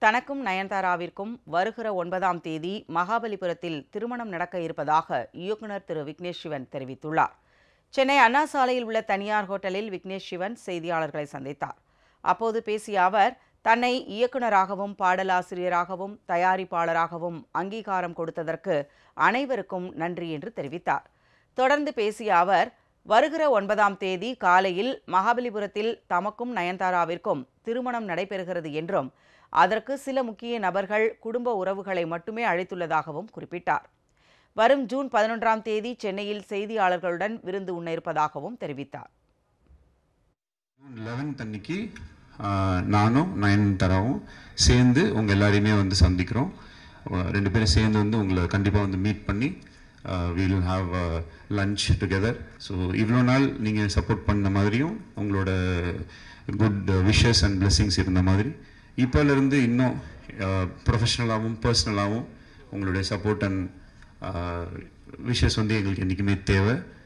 தனக்கும் நயன்தாராவிற்கும் வருகிற ஒன்பதாம் தேதி மகாபலிபுரத்தில் திருமணம் நடக்க இருப்பதாக இயக்குனர் திரு விக்னேஷ் சிவன் தெரிவித்துள்ளார் சென்னை அண்ணா சாலையில் உள்ள தனியார் ஹோட்டலில் விக்னேஷ் சிவன் செய்தியாளர்களை சந்தித்தார் அப்போது பேசிய அவர் தன்னை இயக்குனராகவும் பாடலாசிரியராகவும் தயாரிப்பாளராகவும் அங்கீகாரம் கொடுத்ததற்கு அனைவருக்கும் நன்றி என்று தெரிவித்தார் தொடர்ந்து பேசிய அவர் வருகிற ஒன்பதாம் தேதி காலையில் மகாபலிபுரத்தில் தமக்கும் நயன்தாராவிற்கும் திருமணம் நடைபெறுகிறது என்றும் அதற்கு சில முக்கிய நபர்கள் குடும்ப உறவுகளை மட்டுமே அழைத்துள்ளதாகவும் குறிப்பிட்டார் வரும் ஜூன் பதினொன்றாம் தேதி சென்னையில் செய்தியாளர்களுடன் விருந்து உண்ண இருப்பதாகவும் தெரிவித்தார் ஜூன் லெவன்த் அன்னைக்கு ஆஹ், நானும் நயன்தாராவும் சேர்ந்து உங்கள் எல்லாரையுமே வந்து சந்திக்கிறோம் அஹ், ரெண்டு பேரும் சேர்ந்து வந்து உங்களை கண்டிப்பாக வந்து மீட் பண்ணி will have lunch together so இவ்வளோ நாள் நீங்கள் சப்போர்ட் பண்ண மாதிரியும் உங்களோட குட் விஷஸ் அண்ட் blessings இருந்த மாதிரி இப்போலேருந்து இன்னும் ப்ரொஃபஷ்னலாகவும் பர்சனலாகவும் உங்களுடைய சப்போர்ட் அண்ட் விஷஸ் வந்து எங்களுக்கு என்றைக்குமே தேவை